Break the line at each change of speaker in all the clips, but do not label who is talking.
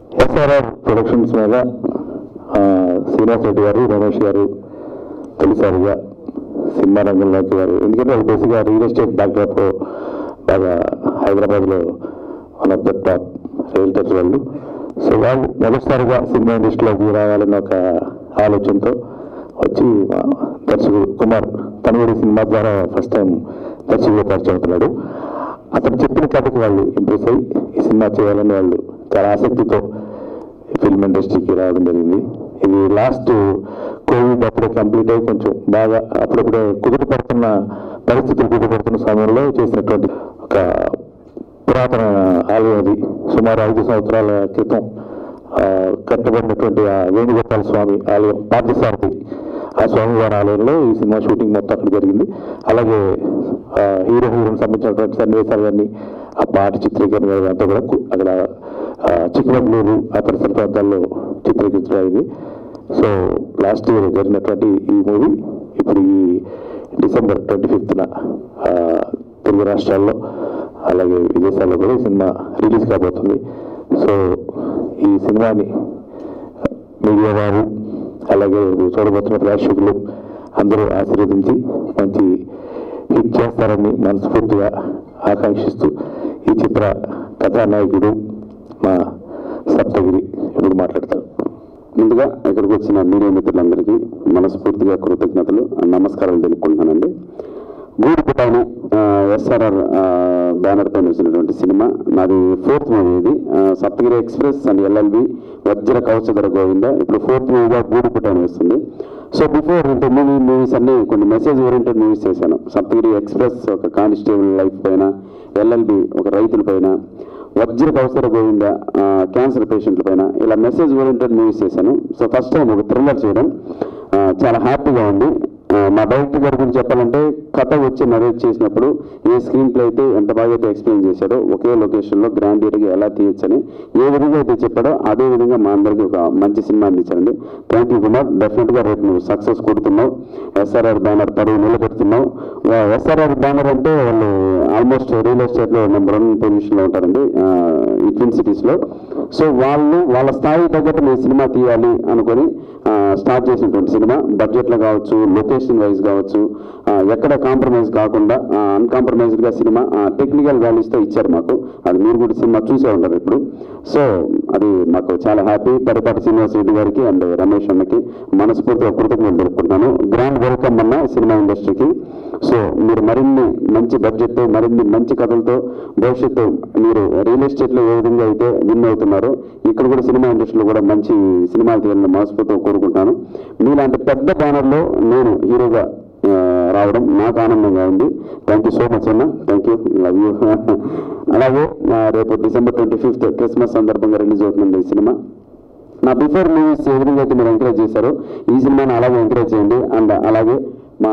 SRR productions మీద ఆ, శ్రీనివాస్ రెడ్డి గారు రమేష్ గారు తొలిసారిగా సినిమా రంగంలోకి వారు ఎందుకంటే వాళ్ళు బేసిక్గా రియల్ ఎస్టేట్ బ్యాక్డ్రాప్ బాగా హైదరాబాద్లో one of the top realtors వాళ్ళు సో వాళ్ళు మొదటిసారిగా సినిమా ఇండస్ట్రీలోకి రావాలన్న ఒక ఆలోచనతో వచ్చి మా దర్శకుడు కుమార్ తనవుడి సినిమా ద్వారా ఫస్ట్ టైం దర్శకుడు పరిచయం అవుతున్నాడు అతను చెప్పిన కథకి వాళ్ళు ఇంప్రెస్ అయ్యి ఈ సినిమా చేయాలని వాళ్ళు చాలా ఆసక్తితో ఫిల్మ్ ఇండస్ట్రీకి రావడం జరిగింది ఇది లాస్ట్ కోవిడ్ అప్పుడే కంప్లీట్ అయ్యి కొంచెం బాగా అప్పుడప్పుడే కుదుట పడుతున్న పరిస్థితులు కుదుట పడుతున్న సమయంలో చేసినటువంటి ఒక పురాతన ఆలయం అది సుమారు ఐదు సంవత్సరాల క్రితం ఆ, కట్టబడినటువంటి ఆ వేణుగోపాల స్వామి ఆలయం పార్థసారథి ఆ స్వామివారి ఆలయంలో ఈ సినిమా షూటింగ్ మొత్తం అక్కడ జరిగింది అలాగే ఆ, హీరో హీరోయిన్ సంబంధించినటువంటి సన్నివేశాలన్నీ ఆ పాట చిత్రీకరణ అంతా కూడా కు- అక్కడ ఆ, చిక్కమగళూరు ఆ పరిసర ప్రాంతాల్లో చిత్రీకరించడం అయింది సో లాస్ట్ ఇయర్ జరిగినటువంటి ఈ మూవీ ఇప్పుడు ఈ డిసెంబర్ ట్వంటీ ఫిఫ్త్న తెలుగు రాష్ట్రాల్లో అలాగే విదేశాల్లో కూడా ఈ సినిమా రిలీజ్ కాబోతుంది సో ఈ సినిమాని మీడియా వారు అలాగే చూడబోతున్న ప్రేక్షకులు అందరూ ఆశీర్వదించి మంచి హిట్ చేస్తారని మనస్ఫూర్తిగా ఆకాంక్షిస్తూ ఈ చిత్ర కథానాయకుడు మా సప్తగిరి ఇప్పుడు మాట్లాడతారు
ముందుగా ఇక్కడికి వచ్చిన మీడియా మిత్రులందరికీ మనస్ఫూర్తిగా కృతజ్ఞతలు నమస్కారాలు తెలుపుకుంటున్నానండి గూడు పుటాన ఎస్ఆర్ఆర్ బ్యానర్ పైన వచ్చినటువంటి సినిమా నాది ఫోర్త్ మూవీ ఇది ఆ, సప్తగిరి ఎక్స్ప్రెస్ అండ్ ఎల్ఎల్బి వజ్ర కవచధర గోవింద ఇప్పుడు ఫోర్త్ మూవీగా గూడు పుటాన వస్తుంది సో బిఫోర్ అంటే మూవీ మూవీస్ అన్ని కొన్ని మెసేజ్ ఓరియంటెడ్ మూవీస్ చేశాను సప్తగిరి ఎక్స్ప్రెస్ ఒక కానిస్టేబుల్ లైఫ్ పైన ఎల్ఎల్బి ఒక రైతుల పైన వజ్ర కవసర గోవింద ఆ, క్యాన్సర్ పేషెంట్ల పైన ఇలా మెసేజ్ ఓరియంటెడ్ మూవీస్ చేశాను సో ఫస్ట్ టైం ఒక థ్రిల్లర్ చేయడం ఆ, చాలా హ్యాపీగా ఉంది ఆ, మా డైరెక్టర్ గారి గురించి చెప్పాలంటే కథ వచ్చి నరేట్ చేసినప్పుడు ఏ స్క్రీన్ ప్లే అయితే ఎంత బాగా అయితే ఎక్స్ప్లెయిన్ చేశాడో ఒకే లొకేషన్లో గ్రాండ్ గా ఎలా తీయొచ్చని ఏ విధంగా అయితే చెప్పాడో అదే విధంగా మా అందరికీ ఒక మంచి సినిమా అందించారండి థ్యాంక్ యూ కుమార్ డెఫినెట్గా రేపు నువ్వు సక్సెస్ కొడుతున్నావు ఎస్ఆర్ఆర్ బ్యానర్ పరువు నిలబెడుతున్నావు ఎస్ఆర్ఆర్ బ్యానర్ అంటే వాళ్ళు ఆల్మోస్ట్ రియల్ ఎస్టేట్లో నెంబర్ వన్ పొజిషన్లో ఉంటారండి ఆ, ఈ ట్విన్ సిటీస్లో సో వాళ్ళు వాళ్ళ స్థాయి తగ్గట్టు మేము సినిమా తీయాలి అనుకొని ఆ, స్టార్ట్ చేసినటువంటి సినిమా బడ్జెట్లో కావచ్చు లొకేషన్ వైజ్ కావచ్చు ఆ, ఎక్కడ కాంప్రమైజ్ కాకుండా అన్కాంప్రమైజ్డ్గా సినిమా టెక్నికల్ వాల్యూస్తో ఇచ్చారు మాకు అది మీరు కూడా సినిమా చూసే ఉంటారు ఇప్పుడు సో అది మాకు చాలా హ్యాపీ పరిపాటి శ్రీనివాస్ రెడ్డి గారికి అండ్ రమేష్ అన్నకి మనస్ఫూర్తిగా కృతజ్ఞతలు తెలుపుకుంటున్నాను గ్రాండ్ వెల్కమ్ అన్న సినిమా ఇండస్ట్రీకి సో మీరు మరిన్ని మంచి బడ్జెట్తో మరిన్ని మంచి కథలతో భవిష్యత్తు మీరు రియల్ ఎస్టేట్లో ఏ విధంగా అయితే విన్ అవుతున్నారో ఇక్కడ కూడా సినిమా ఇండస్ట్రీలో కూడా మంచి సినిమాలు తీయాలని మనస్ఫూర్తిగా కోరుకుంటున్నాను మీలాంటి పెద్ద బ్యానర్లో నేను హీరోగా ఆ, రావడం నాకు ఆనందంగా ఉంది థ్యాంక్ యూ సో మచ్ అన్న థ్యాంక్ యూ లవ్ యూ అలాగే ఆ, రేపు డిసెంబర్ ట్వంటీ ఫిఫ్త్ క్రిస్మస్ సందర్భంగా రిలీజ్ అవుతుంది ఈ సినిమా నా బిఫోర్ మూవీస్ ఏ విధంగా అయితే మీరు ఎంకరేజ్ చేశారో ఈ సినిమాని అలాగే ఎంకరేజ్ చేయండి అండ్ అలాగే మా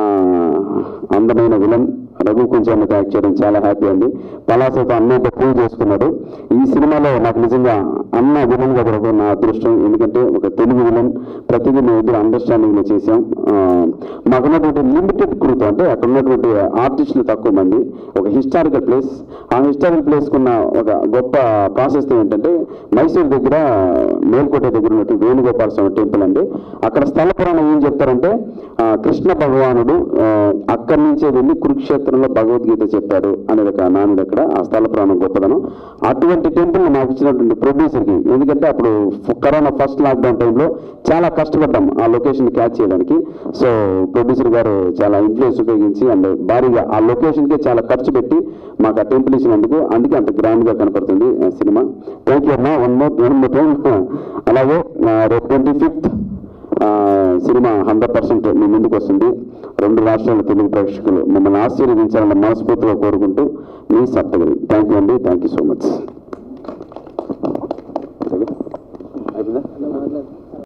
అందమైన విలన్ రఘు కొంచెం యాక్ట్ చేయడం చాలా హ్యాపీ అండి పలాసతో అన్నతో ప్రూవ్ చేసుకున్నాడు ఈ సినిమాలో నాకు నిజంగా అన్న విలన్ గా దొరకడం నా అదృష్టం ఎందుకంటే ఒక తెలుగు విలన్ ప్రతిదీ మేము ఇద్దరు అండర్స్టాండింగ్ లో చేసాం ఆ, మాకున్నటువంటి లిమిటెడ్ గ్రూప్ అంటే అక్కడ ఉన్నటువంటి ఆర్టిస్టులు తక్కువ మంది ఒక హిస్టారికల్ ప్లేస్ ఆ హిస్టారికల్ ప్లేస్ కున్న ఒక గొప్ప ప్రాసెస్ ఏంటంటే మైసూర్ దగ్గర మేల్కోట దగ్గర ఉన్నటువంటి వేణుగోపాల స్వామి టెంపుల్ అండి అక్కడ స్థల పురాణం ఏం చెప్తారంటే ఆ, కృష్ణ భగవానుడు ఆ, అక్కడి నుంచే వెళ్ళి కురుక్షేత్రంలో భగవద్గీత చెప్పాడు అనేది ఒక నానుడు అక్కడ ఆ స్థల పురాణం గొప్పదనం అటువంటి టెంపుల్ నాకు ఇచ్చినటువంటి ప్రొడ్యూసర్కి ఎందుకంటే అప్పుడు ఫ- కరోనా ఫస్ట్ లాక్డౌన్ టైంలో చాలా కష్టపడ్డాం ఆ లొకేషన్ క్యాచ్ చేయడానికి సో ప్రొడ్యూసర్ గారు చాలా ఇన్ఫ్లుయెన్స్ ఉపయోగించి అండ్ భారీగా ఆ లొకేషన్కే చాలా ఖర్చు పెట్టి మాకు ఆ టెంపుల్ ఇచ్చినందుకు అందుకే అంత గ్రాండ్ గా కనపడుతుంది ఆ సినిమా థ్యాంక్ యూ అన్న one more one more time అలాగే ఆ, రేపు ట్వంటీ ఫిఫ్త్ సినిమా హండ్రెడ్ పర్సెంట్ మీ ముందుకు వస్తుంది రెండు రాష్ట్రాల తెలుగు ప్రేక్షకులు మమ్మల్ని ఆశీర్వదించాలని మనస్ఫూర్తిగా కోరుకుంటూ మీ సప్తగిరి థ్యాంక్ యూ అండి థ్యాంక్ యూ సో మచ్